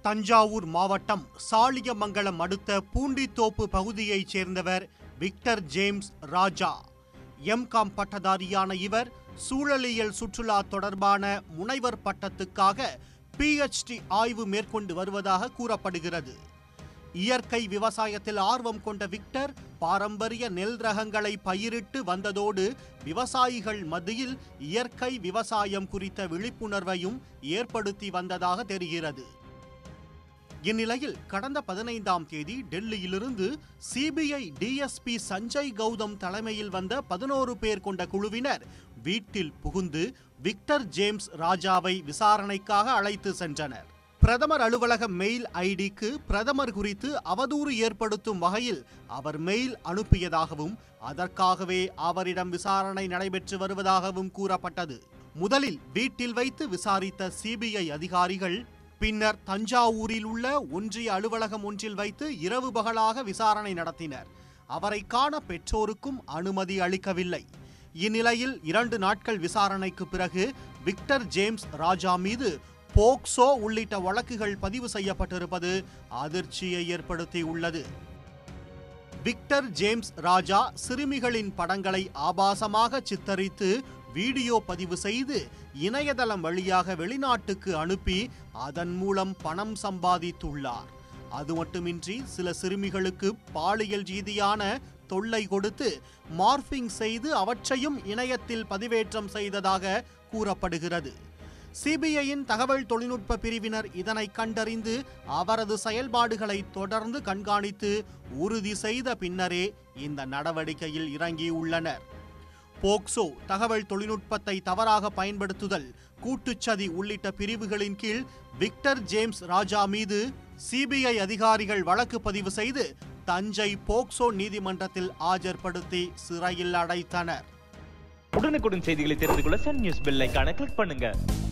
தஞ்சாவூர் மாவட்டம் சாலியமங்கலம் அடுத்த பூண்டித்தோப்பு பகுதியைச் சேர்ந்தவர் விக்டர் ஜேம்ஸ் ராஜா எம்காம் பட்டதாரியான இவர் சூழலியல் சுற்றுலா தொடர்பான முனைவர் பட்டத்துக்காக பிஎச்டி ஆய்வு மேற்கொண்டு வருவதாக கூறப்படுகிறது இயற்கை விவசாயத்தில் ஆர்வம் கொண்ட விக்டர் பாரம்பரிய நெல் ரகங்களை பயிரிட்டு வந்ததோடு விவசாயிகள் மத்தியில் இயற்கை விவசாயம் குறித்த விழிப்புணர்வையும் ஏற்படுத்தி வந்ததாக தெரிகிறது இந்நிலையில் கடந்த பதினைந்தாம் தேதி டெல்லியிலிருந்து சிபிஐ டிஎஸ்பி சஞ்சய் கௌதம் தலைமையில் வந்த பதினோரு பேர் கொண்ட குழுவினர் வீட்டில் புகுந்து விக்டர் ஜேம்ஸ் ராஜாவை விசாரணைக்காக அழைத்து சென்றனர் பிரதமர் அலுவலக மெயில் ஐடிக்கு பிரதமர் குறித்து அவதூறு ஏற்படுத்தும் வகையில் அவர் மெயில் அனுப்பியதாகவும் அதற்காகவே அவரிடம் விசாரணை நடைபெற்று வருவதாகவும் கூறப்பட்டது முதலில் வீட்டில் வைத்து விசாரித்த சிபிஐ அதிகாரிகள் பின்னர் தஞ்சாவூரில் உள்ள ஒன்றிய அலுவலகம் ஒன்றில் வைத்து இரவு பகலாக விசாரணை நடத்தினர் அவரை காண பெற்றோருக்கும் அனுமதி அளிக்கவில்லை இந்நிலையில் இரண்டு நாட்கள் விசாரணைக்கு பிறகு விக்டர் ஜேம்ஸ் ராஜா மீது போக்சோ உள்ளிட்ட வழக்குகள் பதிவு செய்யப்பட்டிருப்பது அதிர்ச்சியை ஏற்படுத்தியுள்ளது விக்டர் ஜேம்ஸ் ராஜா சிறுமிகளின் படங்களை ஆபாசமாக சித்தரித்து வீடியோ பதிவு செய்து இணையதளம் வழியாக வெளிநாட்டுக்கு அனுப்பி அதன் மூலம் பணம் சம்பாதித்துள்ளார் அது மட்டுமின்றி சில சிறுமிகளுக்கு பாலியல் ரீதியான தொல்லை கொடுத்து மார்பிங் செய்து அவற்றையும் இணையத்தில் பதிவேற்றம் செய்ததாக கூறப்படுகிறது சிபிஐயின் தகவல் தொழில்நுட்ப பிரிவினர் இதனை கண்டறிந்து அவரது செயல்பாடுகளை தொடர்ந்து கண்காணித்து உறுதி செய்த பின்னரே இந்த நடவடிக்கையில் இறங்கியுள்ளனர் போக்சோ தகவல் தொழில்நுட்பத்தை தவறாக பயன்படுத்துதல் கூட்டுச்சதி உள்ளிட்ட பிரிவுகளின் கீழ் விக்டர் ஜேம்ஸ் ராஜா மீது சிபிஐ அதிகாரிகள் வழக்கு பதிவு செய்து தஞ்சை போக்சோ நீதிமன்றத்தில் ஆஜர்படுத்தி சிறையில் அடைத்தனர் உடனுக்குடன் செய்திகளை தெரிந்து கொள்ள சன் நியூஸ் பெல் ஐகானை கிளிக் பண்ணுங்க